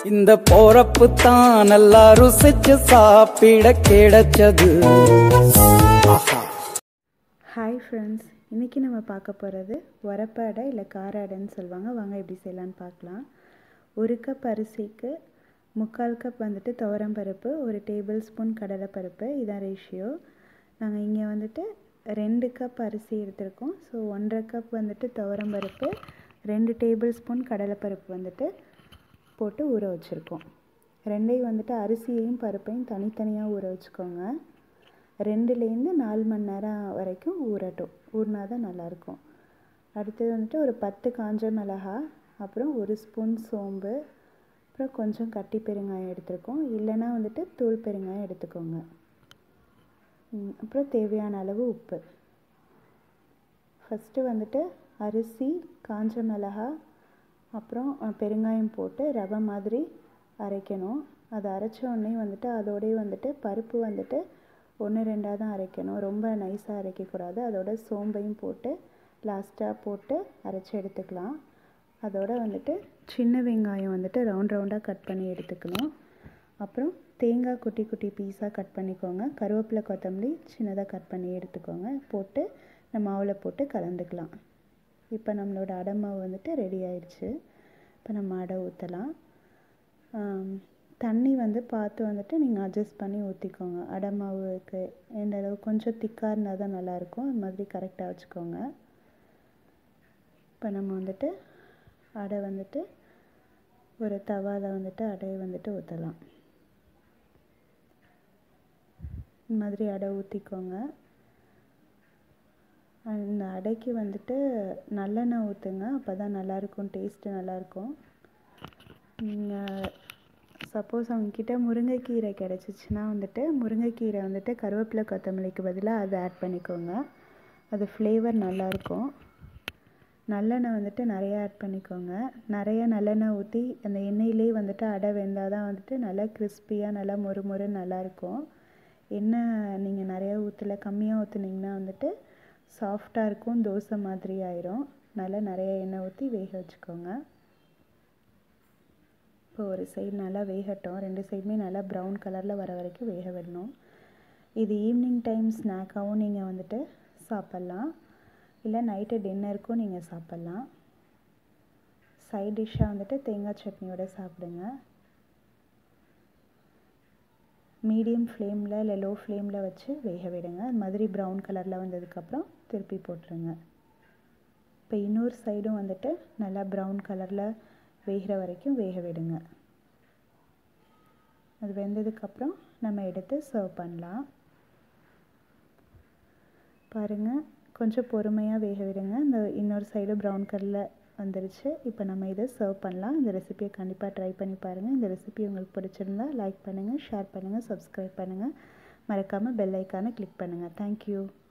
இந்த போறப்பு தான் நல்லா ருசிச்சு சாப்பிட கிடைச்சது ஆஹா ஹாய் ஃப்ரெண்ட்ஸ் இன்றைக்கி நம்ம பார்க்க போகிறது உரப்பாடை இல்லை கார அடைன்னு சொல்லுவாங்க வாங்க எப்படி செய்யலான்னு பார்க்கலாம் ஒரு கப் அரிசிக்கு முக்கால் கப் வந்துட்டு துவரம்பருப்பு ஒரு டேபிள் ஸ்பூன் கடலைப்பருப்பு இதான் ரேஷியோ நாங்கள் இங்கே வந்துட்டு ரெண்டு கப் அரிசி எடுத்திருக்கோம் ஸோ ஒன்றரை கப் வந்துட்டு துவரம்பருப்பு ரெண்டு டேபிள் ஸ்பூன் கடலைப்பருப்பு வந்துட்டு போட்டு ஊற வச்சுருக்கோம் ரெண்டையும் வந்துட்டு அரிசியையும் பருப்பையும் தனித்தனியாக ஊற வச்சுக்கோங்க ரெண்டுலேருந்து நாலு மணி நேரம் வரைக்கும் ஊறட்டும் ஊறினா தான் நல்லாயிருக்கும் அடுத்தது வந்துட்டு ஒரு பத்து காஞ்ச மிளகா அப்புறம் ஒரு ஸ்பூன் சோம்பு அப்புறம் கொஞ்சம் கட்டி பெருங்காயம் எடுத்துருக்கோம் இல்லைன்னா வந்துட்டு தூள் பெருங்காயம் எடுத்துக்கோங்க ம், அப்புறம் தேவையான அளவு உப்பு ஃபஸ்ட்டு வந்துட்டு அரிசி காஞ்ச மிளகா அப்புறம் அஹ், பெருங்காயம் போட்டு ரவை மாதிரி அரைக்கணும் அதை அரைச்ச உடனே வந்துட்டு அதோடய வந்துட்டு பருப்பு வந்துட்டு ஒன்று ரெண்டாக தான் அரைக்கணும் ரொம்ப நைஸாக அரைக்கக்கூடாது அதோட சோம்பையும் போட்டு லாஸ்ட்டாக போட்டு அரைச்சி எடுத்துக்கலாம் அதோட வந்துட்டு சின்ன வெங்காயம் வந்துட்டு ரவுண்ட் ரவுண்டாக கட் பண்ணி எடுத்துக்கணும் அப்புறம் தேங்காய் குட்டி குட்டி பீஸாக கட் பண்ணிக்கோங்க கருவேப்பிலை கொத்தமல்லி சின்னதாக கட் பண்ணி எடுத்துக்கோங்க போட்டு நம்ம மாவில் போட்டு கலந்துக்கலாம் இப்போ நம்மளோட அடை மாவு வந்துட்டு ரெடி ஆயிடுச்சு இப்போ நம்ம அடை ஊற்றலாம் தண்ணி வந்து பார்த்து வந்துட்டு நீங்கள் அட்ஜஸ்ட் பண்ணி ஊற்றிக்கோங்க அடை மாவுக்கு எந்த அளவு கொஞ்சம் திக்காக இருந்தால் தான் நல்லாயிருக்கும் அது மாதிரி கரெக்டாக வச்சுக்கோங்க இப்போ நம்ம வந்துட்டு அடை வந்துட்டு ஒரு தவாவில் வந்துட்டு அடையை வந்துட்டு ஊற்றலாம் இந்த மாதிரி அடை ஊற்றிக்கோங்க அந்த அடைக்கு வந்துட்டு நல்லெண்ணெய் ஊற்றுங்க அப்போ தான் நல்லாயிருக்கும் டேஸ்ட்டு நல்லாயிருக்கும் நீங்கள் சப்போஸ் அவங்கக்கிட்ட முருங்கைக்கீரை கிடச்சிச்சின்னா வந்துட்டு முருங்கைக்கீரை வந்துட்டு கருவேப்பிலை கொத்தமல்லிக்கு பதிலாக அதை ஆட் பண்ணிக்கோங்க அது ஃப்ளேவர் நல்லாயிருக்கும் நல்லெண்ணெய் வந்துட்டு நிறையா ஆட் பண்ணிக்கோங்க நிறைய நல்லெண்ணெய் ஊற்றி அந்த எண்ணெயிலே வந்துட்டு அடை வெந்தால் தான் வந்துட்டு நல்லா கிறிஸ்பியாக நல்லா மொறு மொறுன்னு நல்லாயிருக்கும் எண்ணெய் நீங்கள் நிறையா ஊற்றல கம்மியாக ஊற்றுனீங்கன்னா வந்துட்டு சாஃப்டாக இருக்கும் தோசை மாதிரி ஆயிரும் நல்லா நிறைய எண்ணெய் ஊற்றி வேக வச்சுக்கோங்க இப்போ ஒரு சைடு நல்லா வேகட்டும் ரெண்டு சைடுமே நல்லா ப்ரௌன் கலரில் வர வரைக்கும் வேக விடணும் இது ஈவினிங் டைம் ஸ்நாக்காகவும் நீங்கள் வந்துட்டு சாப்பிட்லாம் இல்லை நைட்டு டின்னருக்கும் நீங்கள் சாப்பிட்லாம் சைட் டிஷ்ஷாக வந்துட்டு தேங்காய் சட்னியோட சாப்பிடுங்க மீடியம் ஃப்ளேமில் இல்லை லோ ஃப்ளேமில் வச்சு வேக விடுங்க அது மாதிரி ப்ரௌன் கலரில் வந்ததுக்கப்புறம் திருப்பி போட்டுருங்க இப்போ இன்னொரு சைடும் வந்துட்டு நல்லா ப்ரௌன் கலரில் வேகிற வரைக்கும் வேக விடுங்க அது வெந்ததுக்கப்புறம் நம்ம எடுத்து சர்வ் பண்ணலாம் பாருங்கள் கொஞ்சம் பொறுமையாக வேக விடுங்க இந்த இன்னொரு சைடு ப்ரௌன் கலரில் வந்துருச்சு இப்போ நம்ம இதை சர்வ் பண்ணலாம் இந்த ரெசிபியை கண்டிப்பாக ட்ரை பண்ணி பாருங்கள் இந்த ரெசிபி உங்களுக்கு பிடிச்சிருந்தா லைக் பண்ணுங்கள் ஷேர் பண்ணுங்கள் சப்ஸ்கிரைப் பண்ணுங்கள் மறக்காமல் பெல் ஐக்கானை கிளிக் பண்ணுங்கள் தேங்க்யூ